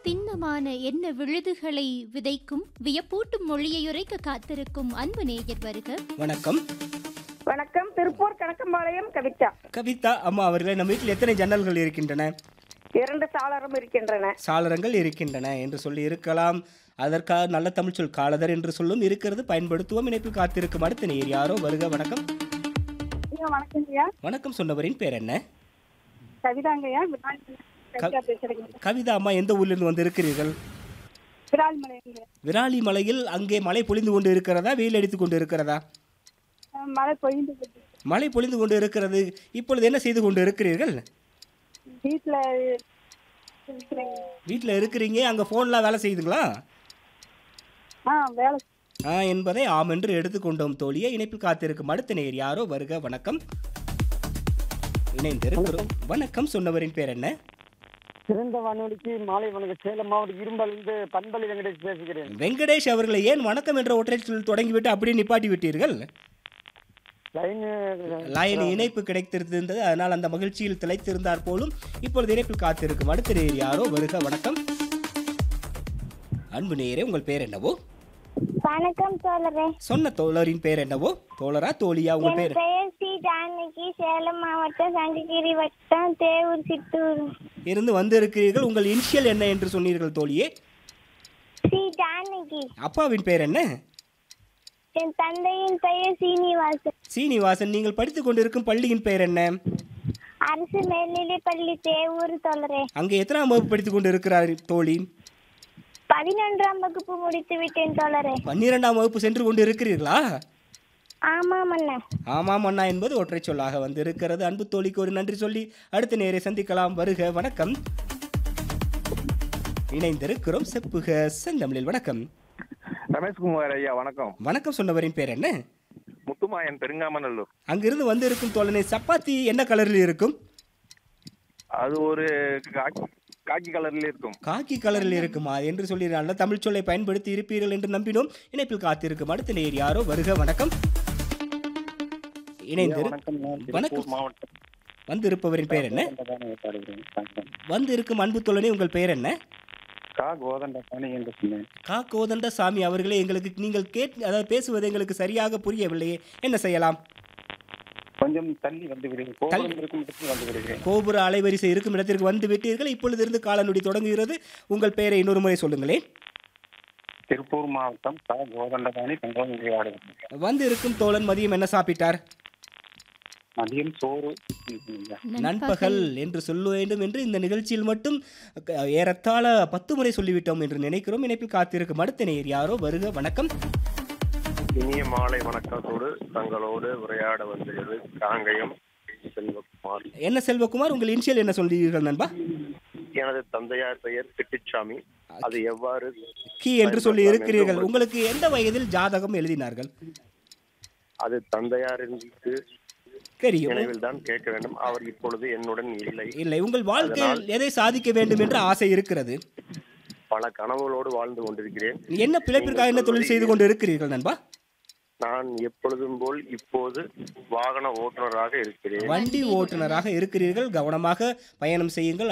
பின்னமான என்ன விழுதுகளை விதைக்கும் வியப்பூட்டும் மொழியை உரைக்க காத்திருக்கும் அன்பு நேயர் வருக வணக்கம் வணக்கம் திருப்பூர் கணக்கம்பாளையம் கவிதா கவிதா அம்மா அவர்களே நம்ம வீட்டில் எத்தனை ஜன்னல்கள் இருக்கின்றன இரண்டு சாளரம் இருக்கின்றன சாளரங்கள் இருக்கின்றன என்று சொல்லி இருக்கலாம் அதற்காக நல்ல தமிழ் சொல் காலதர் என்று சொல்லும் இருக்கிறது பயன்படுத்துவோம் இணைப்பில் காத்திருக்கும் அடுத்த நேர் யாரோ வருக வணக்கம் வணக்கங்கய்யா வணக்கம் சொன்னவரின் பேர் என்ன கவிதாங்கய்யா கவிதா பேசுறேங்க கவிதா அம்மா எந்த ஊர்லேருந்து வந்து இருக்கிறீர்கள் விரால்மலைங்க விராலி மலையில் அங்கே மழை பொழிந்து கொண்டு இருக்கிறதா வெயில் அடித்து கொண்டு இருக்கிறதா மழை பொழிந்து மழை பொழிந்து கொண்டு இருக்கிறது இப்பொழுது என்ன செய்து கொண்டு இருக்கிறீர்கள் வீட்டில் இருக்கிறேங்க வீட்டில் இருக்கிறீங்க அங்கே ஃபோன்லாம் வேலை செய்யுதுங்களா ஆ வேலை ஆ என்பதை ஆம் என்று எடுத்துக்கொண்டோம் தோழியை இணைப்பில் காத்திருக்கும் அடுத்த நேர் யாரோ வருக வணக்கம் இணைந்திருக்கிறோம் வணக்கம் சொன்னவரின் பேர் என்ன சிறந்த வானொலிக்கு மாலை வணக்கம் சேலம் மாவட்டம் இரும்பலிருந்து பண்பலி வெங்கடேஷ் பேசுகிறேன் வெங்கடேஷ் அவர்களை ஏன் வணக்கம் என்ற ஒற்றை சொல் தொடங்கிவிட்டு அப்படியே நிப்பாட்டி விட்டீர்கள் லைன் லைன் இணைப்பு கிடைத்திருந்தது அதனால் அந்த மகிழ்ச்சியில் திளைத்திருந்தார் போலும் இப்பொழுது இணைப்பில் காத்திருக்கும் அடுத்த நேர் யாரோ வருக வணக்கம் அன்பு நேரே உங்கள் பேர் என்னவோ வணக்கம் தோழரே சொன்ன தோழரின் பேர் என்னவோ தோழரா தோழியா உங்கள் என் பேர் பெயர் சி ஜானகி சேலம் மாவட்டம் சங்ககிரி வட்டம் தேவூர் சித்தூர் இருந்து வந்திருக்கிறீர்கள் உங்கள் இனிஷியல் என்ன என்று சொன்னீர்கள் தோழியே சி ஜானகி அப்பாவின் பேர் என்ன என் தந்தையின் பெயர் சீனிவாசன் சீனிவாசன் நீங்கள் படித்துக் கொண்டிருக்கும் பள்ளியின் பெயர் என்ன அரசு மேல்நிலைப்பள்ளி தேவூர் தோழரே அங்கே எத்தனாம் வகுப்பு படித்துக் கொண்டு இருக்கிறார் தோழி பதினொன்றாம் வகுப்பு முடித்து விட்டேன் தோழரே பன்னிரெண்டாம் வகுப்பு சென்று கொண்டு இருக்கிறீர்களா ஆமாம் அண்ணா ஆமாம் அண்ணா என்பது ஒற்றை சொல்லாக வந்து இருக்கிறது அன்பு தோழிக்கு ஒரு நன்றி சொல்லி அடுத்த நேரை சந்திக்கலாம் வருக வணக்கம் இணைந்திருக்கிறோம் செப்புக செந்தமிழில் வணக்கம் ரமேஷ்குமார் ஐயா வணக்கம் வணக்கம் சொன்னவரின் பேர் என்ன முத்துமாயன் பெருங்காமநல்லூர் அங்கிருந்து வந்திருக்கும் தோழனை சப்பாத்தி என்ன கலரில் இருக்கும் அது ஒரு காக்கி காக்கி கலர்ல இருக்கும் காக்கி கலரில் இருக்குமா என்று சொல்லி நல்ல தமிழ் சொல்லை பயன்படுத்தி இருப்பீர்கள் என்று நம்பினோம் இணைப்பில் காத்திருக்கும் அடுத்த நேர் யாரோ வருக வணக்கம் இணைந்திரு வணக்கம் மாவட்டம் வந்திருப்பவரின் பேர் என்ன வந்து இருக்கும் அன்பு தோழனே உங்கள் பெயர் என்ன கா கோதண்டபாணி என்று சொன்னேன் கா கோதண்ட சாமி அவர்களே எங்களுக்கு நீங்கள் கேட் அதாவது பேசுவது எங்களுக்கு சரியாக புரியவில்லையே என்ன செய்யலாம் கொஞ்சம் தள்ளி வந்து விடுகிறேன் கோபுரம் இருக்கும் இடத்தில் வந்து விடுகிறேன் கோபுர அலைவரிசை இருக்கும் இடத்திற்கு வந்து விட்டீர்கள் இப்பொழுது இருந்து காலநொடி தொடங்குகிறது உங்கள் பெயரை இன்னொரு முறை சொல்லுங்களேன் திருப்பூர் மாவட்டம் கா கோதண்டபாணி தங்கமங்கை ஆடுகிறேன் வந்து இருக்கும் தோழன் மதியம் என்ன சாப்பிட்டார் மதியம் சோறு நண்பகல் என்று சொல்ல வேண்டும் என்று இந்த நிகழ்ச்சியில் மட்டும் க- ஏறத்தாழ பத்து முறை சொல்லிவிட்டோம் என்று நினைக்கிறோம் இணைப்பில் காத்திருக்கும் அடுத்த நேர் யாரோ வருக வணக்கம் இனிய மாலை வணக்கத்தோடு தங்களோடு உரையாட வந்திருக்கிறது காங்கயம் செல்வகுமார் என்ன செல்வகுமார் உங்கள் இனிஷியல் என்ன சொல்றீர்கள் நண்பா எனது தந்தையார் பெயர் கிட்டிச்சாமி அது எவ்வாறு கி என்று சொல்லி இருக்கிறீர்கள் உங்களுக்கு எந்த வயதில் ஜாதகம் எழுதினார்கள் அது தந்தையாருக்கு தெரியும் நினைவில் தான் கேட்க வேண்டும் அவர் இப்பொழுது என்னுடன் இல்லை இல்லை உங்கள் வாழ்க்கையில் எதை சாதிக்க வேண்டும் என்ற ஆசை இருக்கிறது பல கனவுகளோடு வாழ்ந்து கொண்டிருக்கிறேன் என்ன பிழைப்பிற்காக என்ன தொழில் செய்து கொண்டு இருக்கிறீர்கள் நண்பா நான் எப்பொழுதும் போல் இப்போது வாகன ஓட்டுநராக இருக்கிறேன் வண்டி ஓட்டுநராக இருக்கிறீர்கள் கவனமாக பயணம் செய்யுங்கள்